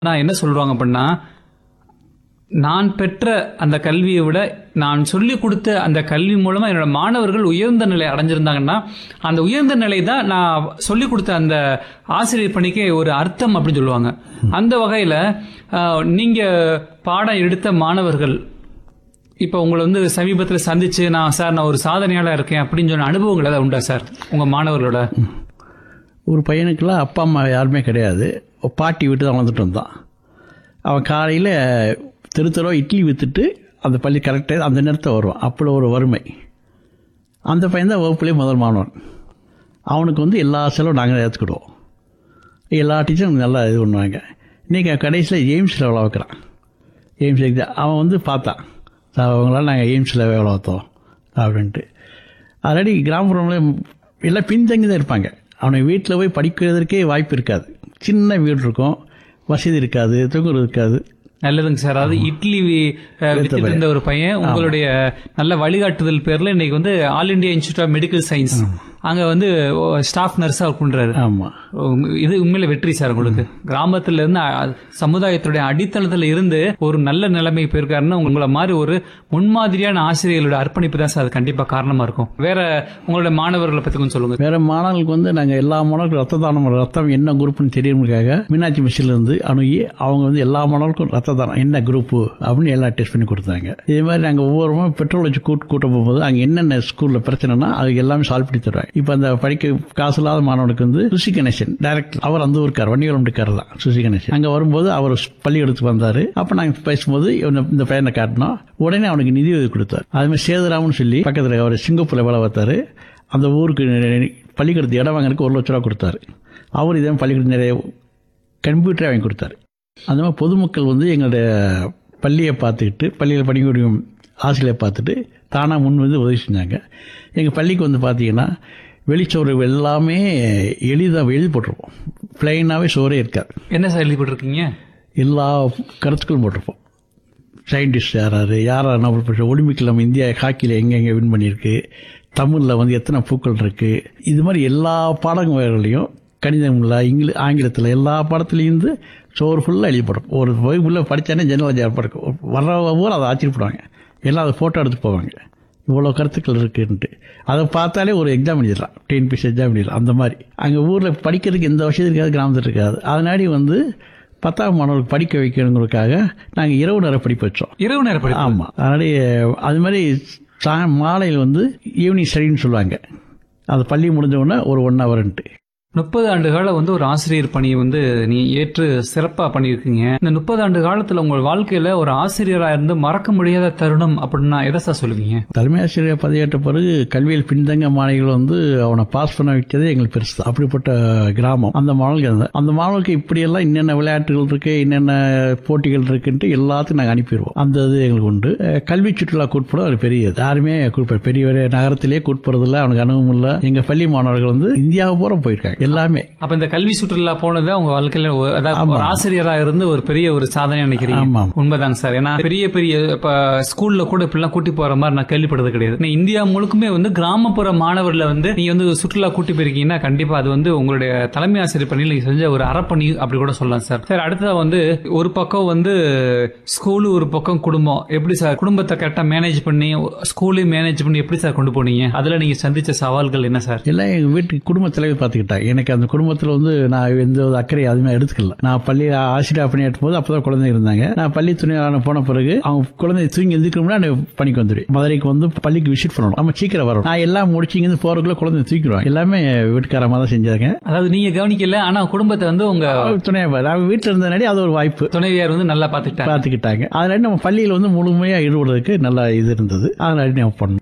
நான் என்ன சொல்றாங்க அப்படின்னா நான் பெற்ற அந்த கல்வியை விட நான் சொல்லிக் கொடுத்த அந்த கல்வி மூலமா என்னோட மாணவர்கள் உயர்ந்த நிலை அடைஞ்சிருந்தாங்கன்னா அந்த உயர்ந்த நிலை தான் நான் சொல்லிக் கொடுத்த அந்த ஆசிரியர் பணிக்கு ஒரு அர்த்தம் அப்படின்னு சொல்லுவாங்க அந்த வகையில ஆஹ், நீங்க பாடம் எடுத்த மாணவர்கள் இப்போ உங்களை வந்து சமீபத்தில் சந்திச்சு நான் சார் நான் ஒரு சாதனையாளர் இருக்கேன் அப்படின்னு சொன்ன அனுபவங்கள் ஏதாவது உண்டா சார் உங்க மாணவர்களோட ஒரு பையனுக்கெல்லாம் அப்பா அம்மா யாருமே கிடையாது ஒரு பாட்டி விட்டு தான் வளர்ந்துட்டு வந்தான் அவன் காலையில் தெரு தெருவா இட்லி விற்றுட்டு அந்த பள்ளி கரெக்டாக அந்த நேரத்தில் வருவான் அப்படி ஒரு வறுமை அந்த பையன் தான் வகுப்புலேயே முதல் மாணவன் அவனுக்கு வந்து எல்லா செலவும் நாங்கள் ஏற்றுக்கிடுவோம் எல்லா டீச்சரும் நல்லா இது பண்ணுவாங்க இன்றைக்கி கடைசியில் எய்ம்ஸில் எவ்வளோ வைக்கிறான் எய்ம்ஸ் எக்ஸாம் அவன் வந்து பார்த்தான் சார் அவங்களால நாங்கள் எய்ம்ஸில் எவ்வளோ வைத்தோம் அப்படின்ட்டு ஆல்ரெடி கிராமப்புறங்களே எல்லாம் பின்தங்கி தான் இருப்பாங்க அவனை வீட்டில் போய் படிக்கிறதுக்கே வாய்ப்பு இருக்காது சின்ன வீடு இருக்கும் வசதி இருக்காது தூங்குறது இருக்காது நல்லதுங்க சார் அதாவது இட்லி அஹ், வித்துட்டு இருந்த ஒரு பையன் உங்களுடைய நல்ல வழிகாட்டுதல் பேர்ல இன்னைக்கு வந்து all India institute of medical science அங்க வந்து ஸ்டாஃப் நர்ஸா பண்றாரு ஆமாம் உங்க- இது உண்மையில வெற்றி சார் உங்களுக்கு கிராமத்துல இருந்து அ- சமுதாயத்துடைய அடித்தளத்துல இருந்து ஒரு நல்ல நிலைமை போயிருக்காருன்னா உங்களை மாதிரி ஒரு முன்மாதிரியான ஆசிரியர்களோட அர்ப்பணிப்பு தான் சார் அது கண்டிப்பா காரணமா இருக்கும் வேற உங்களோட மாணவர்களை பத்தி கொஞ்சம் சொல்லுங்க வேற மாணவர்களுக்கு வந்து நாங்கள் எல்லா மாணவர்களுக்கும் ரத்த தானம் ரத்தம் என்ன குரூப்னு தெரியறதுக்காக மீனாட்சி மிஷில இருந்து அணுகி அவங்க வந்து எல்லா மாணவர்களுக்கும் ரத்த தானம் என்ன குரூப்பு அப்படின்னு எல்லாம் டெஸ்ட் பண்ணி கொடுத்தாங்க இதே மாதிரி நாங்கள் ஒவ்வொரு முறை பெட்ரோல் வச்சு கூட்டு கூட்ட போகும்போது அங்கே என்னென்ன ஸ்கூலில் பிரச்சனைனா அதுக்கு எல்லாமே சால்வ் பண்ணி தருவாங்க இப்போ அந்த படிக்க காசு இல்லாத மாணவனுக்கு வந்து சுசி கணேசன் டைரக்ட் அவர் அந்த ஊருக்கார் வண்டிகளும் இருக்கார் தான் சுசி கணேசன் அங்கே வரும்போது அவர் பள்ளிக்கூடத்துக்கு வந்தார் அப்போ நாங்கள் பேசும்போது இவனை இந்த பையனை காட்டினோம் உடனே அவனுக்கு நிதி உதவி கொடுத்தார் அது மாதிரி சேதுராமன் சொல்லி பக்கத்தில் அவர் சிங்கப்பூரில் வேலை பார்த்தாரு அந்த ஊருக்கு பள்ளிக்கூடத்து இடம் வாங்குறதுக்கு ஒரு லட்ச ரூபா கொடுத்தாரு அவர் இதே பள்ளிக்கூடம் நிறைய கம்ப்யூட்டரே வாங்கி கொடுத்தாரு அந்த மாதிரி பொதுமக்கள் வந்து எங்களுடைய பள்ளியை பார்த்துக்கிட்டு பள்ளியில் படிக்கக்கூடிய ஆசிரியரை பார்த்துட்டு தானாக முன் வந்து உதவி செஞ்சாங்க எங்கள் பள்ளிக்கு வந்து பார்த்தீங்கன்னா வெளிச்சோறு எல்லாமே எளிதாக எழுதி போட்டிருப்போம் பிளைனாகவே சோறே இருக்காது என்ன சார் எழுதி போட்டிருக்கீங்க எல்லா கருத்துக்களும் போட்டிருப்போம் சயின்டிஸ்ட் யாராரு யாரார் நோபல் பரிசு ஒலிம்பிக்கில் நம்ம இந்தியா ஹாக்கியில் எங்கெங்கே வின் பண்ணியிருக்கு தமிழில் வந்து எத்தனை பூக்கள் இருக்குது இது மாதிரி எல்லா பாடங்களையும் கணிதமில் இங்கிலீஷ் ஆங்கிலத்தில் எல்லா பாடத்துலேயும் இருந்து சோறு ஃபுல்லாக எழுதி போடும் ஒரு வகுப்புல படித்தானே ஜெனரல் ஜாப் இருக்கும் வர்ற ஊர் அதை ஆச்சரியப்படுவாங்க எல்லாம் அதை ஃபோட்டோ எடுத்து போவாங்க இவ்வளோ கருத்துக்கள் இருக்குன்ட்டு அதை பார்த்தாலே ஒரு எக்ஸாம் எழுதிடலாம் டிஎன்பிசி எக்ஸாம் எழுதிடலாம் அந்த மாதிரி அங்கே ஊரில் படிக்கிறதுக்கு எந்த வசதி இருக்காது கிராமத்தில் இருக்காது அதனாடி வந்து பத்தாம் மாணவர்களுக்கு படிக்க வைக்கணுங்கிறதுக்காக நாங்கள் இரவு நேர படிப்பு வச்சோம் இரவு நேர படிப்பு ஆமாம் அதனால அது மாதிரி சா மாலையில் வந்து ஈவினிங் ஸ்டடின்னு சொல்லுவாங்க அது பள்ளி முடிஞ்ச உடனே ஒரு ஒன் ஹவர்ன்ட்டு முப்பது ஆண்டு காலம் வந்து ஒரு ஆசிரியர் பணியை வந்து நீ ஏற்று சிறப்பா பண்ணியிருக்கீங்க இந்த முப்பது ஆண்டு காலத்துல உங்கள் வாழ்க்கையில ஒரு ஆசிரியரா இருந்து மறக்க முடியாத தருணம் அப்படின்னா எதை சார் சொல்லுவீங்க தலைமை ஆசிரியர் பதவியேற்ற பிறகு கல்வியில் பின்தங்க மாணவிகள் வந்து அவனை பாஸ் பண்ண வைக்கிறதே எங்களுக்கு பெருசு தான். அப்படிப்பட்ட கிராமம் அந்த மாணவர்கள் இருந்தா- அந்த மாணவர்களுக்கு இப்படியெல்லாம் என்னென்ன விளையாட்டுகள் இருக்கு என்னென்ன போட்டிகள் இருக்குன்ட்டு எல்லாத்தையும் நாங்கள் அனுப்பிடுவோம் அந்த இது எங்களுக்கு உண்டு அஹ் கல்வி சுற்றுலா கூட்படம் ஒரு பெரிய இது. யாருமே கூட்ப பெரிய பெரிய நகரத்திலே கூட்புறதில்ல அவனுக்கு அனுபவம் இல்லை எங்கள் பள்ளி மாணவர்கள் வந்து இந்தியாவை பூரா போயிருக்காங்க எல்லாமே அப்ப இந்த கல்வி சுற்றுலா போனது உங்க வாழ்க்கையில ஒரு- அதாவது ஒரு ஆசிரியரா இருந்து ஒரு பெரிய ஒரு சாதனை நினைக்கிறீங்க ஆமாம். உண்மைதாங்க சார் ஏன்னா பெரிய பெரிய இப்ப ஸ்கூல்ல கூட இப்படிலாம் கூட்டி போற மாதிரி நான் கேள்விப்பட்டது கிடையாது ஆனா இந்தியா முழுக்குமே வந்து கிராமப்புற மாணவர்ல வந்து நீங்க வந்து சுற்றுலா கூட்டி போயிருக்கீங்கன்னா கண்டிப்பா அது வந்து உங்களுடைய தலைமை ஆசிரியர் பணியில் நீங்க செஞ்ச ஒரு அறப்பணி அப்படி கூட சொல்லலாம் சார் சார் அடுத்ததா வந்து ஒரு பக்கம் வந்து ஸ்கூலு ஒரு பக்கம் குடும்பம் எப்படி சார் குடும்பத்தை கரெக்டா மேனேஜ் பண்ணி ஸ்கூலையும் மேனேஜ் பண்ணி எப்படி சார் கொண்டு போனீங்க அதுல நீங்க சந்திச்ச சவால்கள் என்ன சார் எல்லாம் எங்கள் வீட்டுக்கு குடும்ப தலைவர் பார்த்துக்கிட்டாங்க எனக்கு அந்த குடும்பத்தில் வந்து நான் எந்த ஒரு அக்கறை அதுவுமே எடுத்துக்கல நான் பள்ளி ஆசிரியர் பணியாற்றும் போது அப்பதான் குழந்தைங்க இருந்தாங்க நான் பள்ளி துணையாளர் போன பிறகு அவங்க குழந்தை தூங்கி எந்திரிக்கணும்னா நான் பணிக்கு வந்துடுவேன் மதுரைக்கு வந்து பள்ளிக்கு விசிட் பண்ணணும் நம்ம சீக்கிரம் வரணும் நான் எல்லாம் முடிச்சு இங்கிருந்து போறதுக்குள்ள குழந்தை தூக்கிடுவேன் எல்லாமே வீட்டுக்காரமாக தான் செஞ்சாங்க அதாவது நீங்க கவனிக்கல ஆனா குடும்பத்தை வந்து உங்க துணையாளர் நான் வீட்டில் இருந்தனாடி அது ஒரு வாய்ப்பு துணைவியார் வந்து நல்லா பாத்துக்கிட்டாங்க பார்த்துக்கிட்டாங்க அதனால நம்ம பள்ளியில் வந்து முழுமையாக ஈடுபடுறதுக்கு நல்ல இது இருந்தது அதனால நம்ம பண்ணோம்